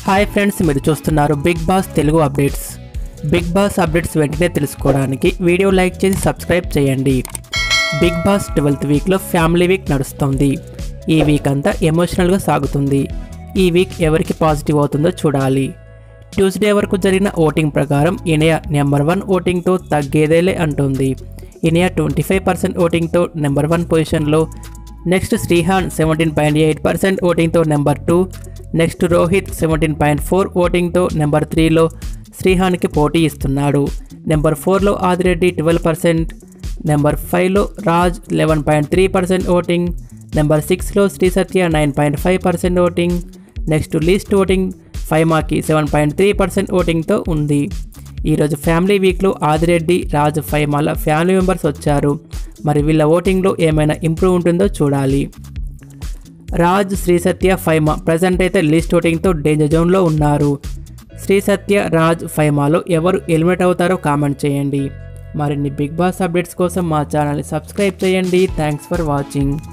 hi friends మీరు చూస్తున్నారు Bigg Boss Telugu updates Bigg Boss updates వెంటనే తెలుసుకోవడానికి వీడియో లైక్ చేసి సబ్స్క్రైబ్ చేయండి బిగ్ బాస్ ట్వెల్త్ వీక్లో ఫ్యామిలీ వీక్ నడుస్తుంది ఈ వీక్ అంతా ఎమోషనల్గా సాగుతుంది ఈ వీక్ ఎవరికి పాజిటివ్ అవుతుందో చూడాలి ట్యూస్డే వరకు జరిగిన ఓటింగ్ ప్రకారం ఇనియా నెంబర్ వన్ ఓటింగ్తో తగ్గేదేలే అంటుంది ఇనియా ట్వంటీ ఫైవ్ పర్సెంట్ ఓటింగ్తో నెంబర్ వన్ పొజిషన్లో next Srihan seventeen point eight percent ఓటింగ్తో number two next Rohit seventeen point four ఓటింగ్తో నెంబర్ త్రీలో శ్రీహాన్కి పోటీ ఇస్తున్నాడు నెంబర్ ఫోర్లో ఆదిరెడ్డి ట్వెల్వ్ పర్సెంట్ నెంబర్ ఫైవ్లో Raj eleven point three percent voting number సిక్స్లో Sri Satya nine point five percent voting next least voting ఫైమాకి సెవెన్ పాయింట్ త్రీ పర్సెంట్ ఓటింగ్తో ఉంది ఈరోజు ఫ్యామిలీ వీక్లో ఆదిరెడ్డి రాజు ఫైమాల ఫ్యామిలీ మెంబర్స్ వచ్చారు మరి వీళ్ళ ఓటింగ్లో ఏమైనా ఇంప్రూవ్ ఉంటుందో చూడాలి రాజ్ శ్రీ సత్య ఫైమా ప్రజెంట్ అయితే లిస్ట్ ఓటింగ్తో డేంజర్ జోన్లో ఉన్నారు శ్రీ సత్య రాజ్ ఫైమాలో ఎవరు ఎలిమినేట్ అవుతారో కామెంట్ చేయండి మరిన్ని బిగ్ బాస్ అప్డేట్స్ కోసం మా ఛానల్ని సబ్స్క్రైబ్ చేయండి థ్యాంక్స్ ఫర్ వాచింగ్